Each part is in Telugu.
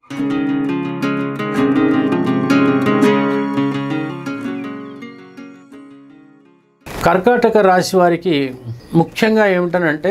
కర్కాటక రాశి వారికి ముఖ్యంగా ఏమిటనంటే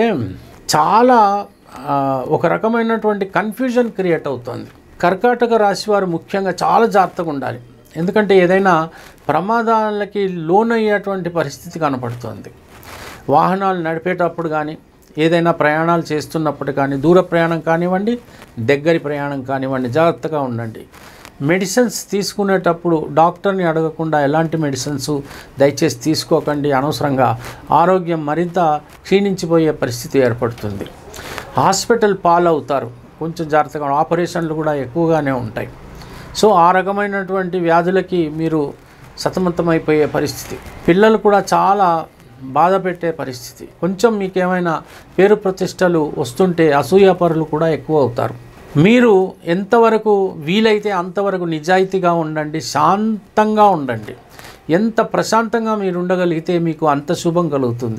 చాలా ఆ, ఒక రకమైనటువంటి కన్ఫ్యూజన్ క్రియేట్ అవుతుంది కర్కాటక రాశి వారు ముఖ్యంగా చాలా జాగ్రత్తగా ఉండాలి ఎందుకంటే ఏదైనా ప్రమాదాలకి లోనయ్యేటువంటి పరిస్థితి కనపడుతుంది వాహనాలు నడిపేటప్పుడు కానీ ఏదైనా ప్రయాణాలు చేస్తున్నప్పుడు కానీ దూర ప్రయాణం కానివ్వండి దగ్గరి ప్రయాణం కానివ్వండి జాగ్రత్తగా ఉండండి మెడిసిన్స్ తీసుకునేటప్పుడు డాక్టర్ని అడగకుండా ఎలాంటి మెడిసిన్స్ దయచేసి తీసుకోకండి అనవసరంగా ఆరోగ్యం మరింత క్షీణించిపోయే పరిస్థితి ఏర్పడుతుంది హాస్పిటల్ పాలవుతారు కొంచెం జాగ్రత్తగా ఆపరేషన్లు కూడా ఎక్కువగానే ఉంటాయి సో ఆ రకమైనటువంటి వ్యాధులకి మీరు సతమతమైపోయే పరిస్థితి పిల్లలు కూడా చాలా బాధ పెట్టే పరిస్థితి కొంచెం మీకేమైనా పేరు ప్రతిష్టలు వస్తుంటే అసూయాపరులు కూడా ఎక్కువ అవుతారు మీరు ఎంతవరకు వీలైతే అంతవరకు నిజాయితీగా ఉండండి శాంతంగా ఉండండి ఎంత ప్రశాంతంగా మీరు ఉండగలిగితే మీకు అంత శుభం కలుగుతుంది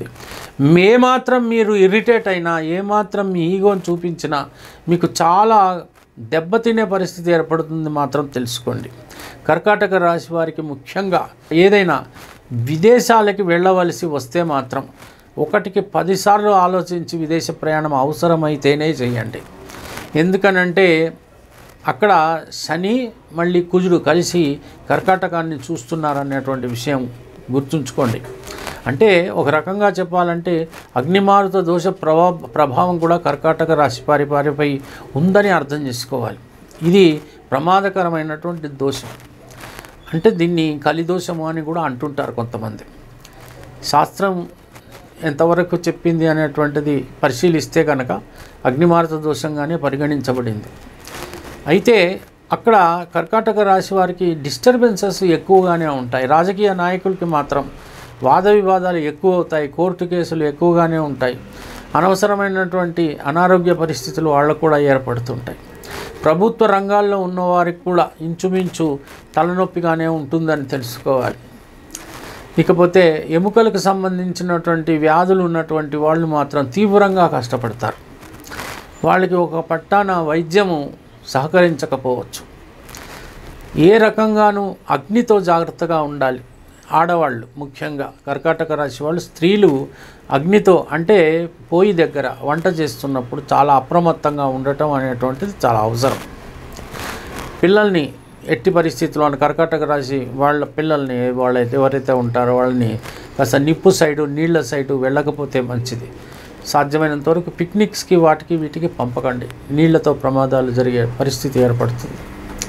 ఏమాత్రం మీరు ఇరిటేట్ అయినా ఏమాత్రం మీ ఈగోని చూపించినా మీకు చాలా దెబ్బతినే పరిస్థితి ఏర్పడుతుంది మాత్రం తెలుసుకోండి కర్కాటక రాశి వారికి ముఖ్యంగా ఏదైనా విదేశాలకి వెళ్ళవలసి వస్తే మాత్రం ఒకటికి పదిసార్లు ఆలోచించి విదేశ ప్రయాణం అవసరమైతేనే చేయండి ఎందుకనంటే అక్కడ శని మళ్ళీ కుజుడు కలిసి కర్కాటకాన్ని చూస్తున్నారనేటువంటి విషయం గుర్తుంచుకోండి అంటే ఒక రకంగా చెప్పాలంటే అగ్నిమారుత దోష ప్రభా ప్రభావం కూడా కర్కాటక రాశి వారిపై ఉందని అర్థం చేసుకోవాలి ఇది ప్రమాదకరమైనటువంటి దోషం అంటే దీన్ని కలిదోషము అని కూడా అంటుంటారు కొంతమంది శాస్త్రం ఎంతవరకు చెప్పింది అనేటువంటిది పరిశీలిస్తే కనుక అగ్నిమారుత దోషంగానే పరిగణించబడింది అయితే అక్కడ కర్కాటక రాశి వారికి డిస్టర్బెన్సెస్ ఎక్కువగానే ఉంటాయి రాజకీయ నాయకులకి మాత్రం వాద వివాదాలు ఎక్కువ అవుతాయి కోర్టు కేసులు ఎక్కువగానే ఉంటాయి అనవసరమైనటువంటి అనారోగ్య పరిస్థితులు వాళ్ళకు కూడా ఏర్పడుతుంటాయి ప్రభుత్వ రంగాల్లో ఉన్నవారికి కూడా ఇంచుమించు తలనొప్పిగానే ఉంటుందని తెలుసుకోవాలి ఇకపోతే ఎముకలకు సంబంధించినటువంటి వ్యాధులు ఉన్నటువంటి వాళ్ళు మాత్రం తీవ్రంగా కష్టపడతారు వాళ్ళకి ఒక పట్టాన వైద్యము సహకరించకపోవచ్చు ఏ రకంగానూ అగ్నితో జాగ్రత్తగా ఉండాలి ఆడవాళ్ళు ముఖ్యంగా కర్కాటక రాశి వాళ్ళు స్త్రీలు అగ్నితో అంటే పొయ్యి దగ్గర వంట చేస్తున్నప్పుడు చాలా అప్రమత్తంగా ఉండటం అనేటువంటిది చాలా అవసరం పిల్లల్ని ఎట్టి పరిస్థితుల్లో కర్కాటక రాశి వాళ్ళ పిల్లల్ని వాళ్ళ ఎవరైతే ఉంటారో వాళ్ళని కాస్త నిప్పు సైడు నీళ్ళ సైడు వెళ్ళకపోతే మంచిది సాధ్యమైనంత వరకు పిక్నిక్స్కి వాటికి వీటికి పంపకండి నీళ్లతో ప్రమాదాలు జరిగే పరిస్థితి ఏర్పడుతుంది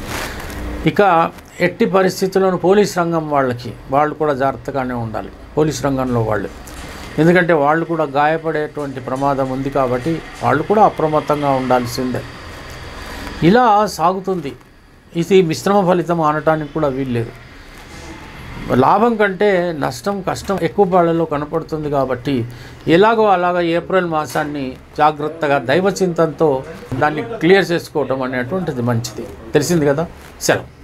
ఇక ఎట్టి పరిస్థితుల్లోనూ పోలీస్ రంగం వాళ్ళకి వాళ్ళు కూడా జాగ్రత్తగానే ఉండాలి పోలీస్ రంగంలో వాళ్ళు ఎందుకంటే వాళ్ళు కూడా గాయపడేటువంటి ప్రమాదం ఉంది కాబట్టి వాళ్ళు కూడా అప్రమత్తంగా ఉండాల్సిందే ఇలా సాగుతుంది ఇది మిశ్రమ ఫలితం అనటానికి కూడా వీల్లేదు లాభం కంటే నష్టం కష్టం ఎక్కువ పాళ్ళలో కనపడుతుంది కాబట్టి ఎలాగో అలాగ ఏప్రిల్ మాసాన్ని జాగ్రత్తగా దైవ చింతనతో దాన్ని క్లియర్ చేసుకోవటం అనేటువంటిది మంచిది తెలిసింది కదా సెలవు